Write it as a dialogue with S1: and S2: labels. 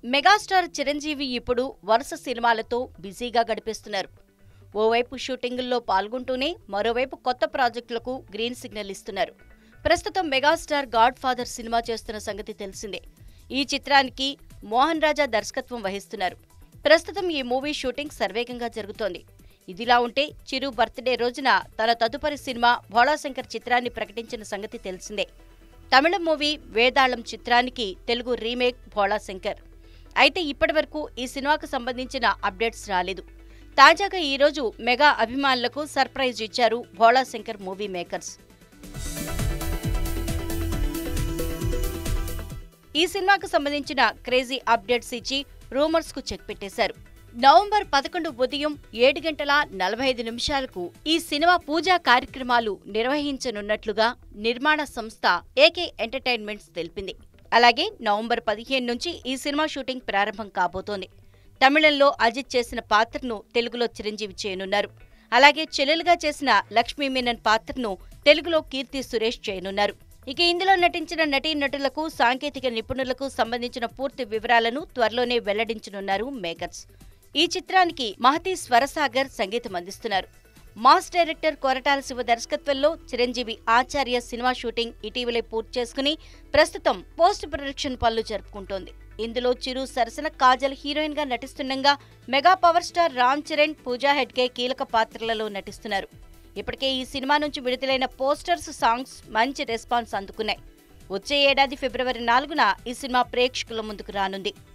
S1: megastar Chiranjeevi ఇప్పుడు వరుస సినిమాలతో బిజీగా గడిపేస్తున్నారు ఓవైపు షూటింగుల్లో పాల్గొంటూనే మరోవైపు కొత్త ప్రాజెక్టులకు గ్రీన్ సిగ్నల్ ఇస్తున్నారు ప్రస్తుతం మెగాస్టార్ గాడ్ ఫాదర్ సినిమా చేస్తున్న సంగతి తెలిసిందే ఈ చిత్రానికి మోహన్ రాజా దర్శకత్వం వహిస్తున్నారు ప్రస్తుతం ఈ మూవీ షూటింగ్ సర్వేగంగా జరుగుతోంది ఇదిలా ఉంటే చిరు బర్త్డే రోజున తన తదుపరి సినిమా భోళాశంకర్ చిత్రాన్ని ప్రకటించిన సంగతి తెలిసిందే తమిళ మూవీ వేదాళం చిత్రానికి తెలుగు రీమేక్ భోళాశంకర్ అయితే ఇప్పటివరకు ఈ సినిమాకు సంబంధించిన అప్డేట్స్ రాలేదు తాజాగా ఈరోజు మెగా అభిమానులకు సర్ప్రైజ్ ఇచ్చారు భోళాశంకర్ మూవీ మేకర్స్ ఈ సినిమాకు సంబంధించిన క్రేజీ అప్డేట్స్ ఇచ్చి రూమర్స్ కు చెక్ పెట్టేశారు నవంబర్ పదకొండు ఉదయం ఏడు గంటల నలభై ఐదు నిమిషాలకు ఈ సినిమా పూజా కార్యక్రమాలు నిర్వహించనున్నట్లుగా నిర్మాణ సంస్థ ఏకే ఎంటర్టైన్మెంట్స్ తెలిపింది అలాగే నవంబర్ పదిహేను నుంచి ఈ సినిమా షూటింగ్ ప్రారంభం కాబోతోంది తమిళంలో అజిత్ చేసిన పాత్రను తెలుగులో చిరంజీవి చేయనున్నారు అలాగే చెల్లెలుగా చేసిన లక్ష్మీ మీనన్ పాత్రను తెలుగులో కీర్తి సురేష్ చేయనున్నారు ఇక ఇందులో నటించిన నటీనటులకు సాంకేతిక నిపుణులకు సంబంధించిన పూర్తి వివరాలను త్వరలోనే వెల్లడించనున్నారు మేకర్స్ ఈ చిత్రానికి మహతి స్వరసాగర్ సంగీతం అందిస్తున్నారు మాస్ డైరెక్టర్ కొరటాల శివ దర్శకత్వంలో చిరంజీవి ఆచార్య సినిమా షూటింగ్ ఇటీవలే పూర్తి చేసుకుని ప్రస్తుతం పోస్ట్ ప్రొడక్షన్ పనులు జరుపుకుంటోంది ఇందులో చిరు సరసన కాజల్ హీరోయిన్ గా నటిస్తుండగా mega power star Ram Charan Pooja హెడ్గే కీలక పాత్రలలో నటిస్తున్నారు ఇప్పటికే ఈ సినిమా నుంచి విడుదలైన పోస్టర్స్ సాంగ్స్ మంచి రెస్పాన్స్ అందుకున్నాయి వచ్చే ఏడాది ఫిబ్రవరి నాలుగున ఈ సినిమా ప్రేక్షకుల ముందుకు రానుంది